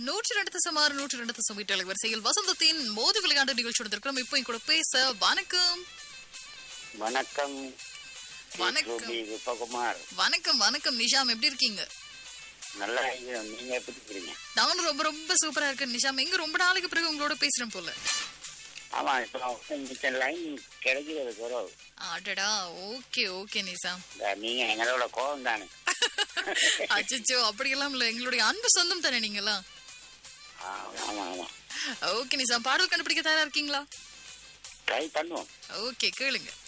நூற்றி ரெண்டு தசமாறு நூற்றி ரெண்டு தசம் வீட்டு வரிசையில் வசந்தத்தின் மோதி விளையாட்டு நிகழ்ச்சி எடுத்திருக்கிறோம் இப்போ என் கூட பேச வணக்கம் வணக்கம் வணக்கம். ரூபி விபகுமார் வணக்கம் வணக்கம் நிஷாம் எப்படி இருக்கீங்க நல்லா இருக்கிறோம் நீங்க எப்படி இருக்கிறீங்க நானும் ரொம்ப ரொம்ப சூப்பரா இருக்கேன் நிஷாம் எங்க ரொம்ப நாளைக்கு பிறகு உங்களோட பேசுறேன் போல ஆமா இப்போ இந்த லைன் கிடைக்கிறது குறவு அடடா ஓகே ஓகே நிஷாம் இந்த நீங்க எங்களோட கோபம் தானே அச்சச்சோ அப்படியெல்லாம் இல்ல எங்களுடைய அன்பு சொந்தம் தானே நீங்களா ஆமா ஆமா ஓகே நிஷாம் பாடல் கண்டுபிடிக்க தயாரா இருக்கீங்களா ட்ரை பண்ணுவோம் ஓகே கேளுங்க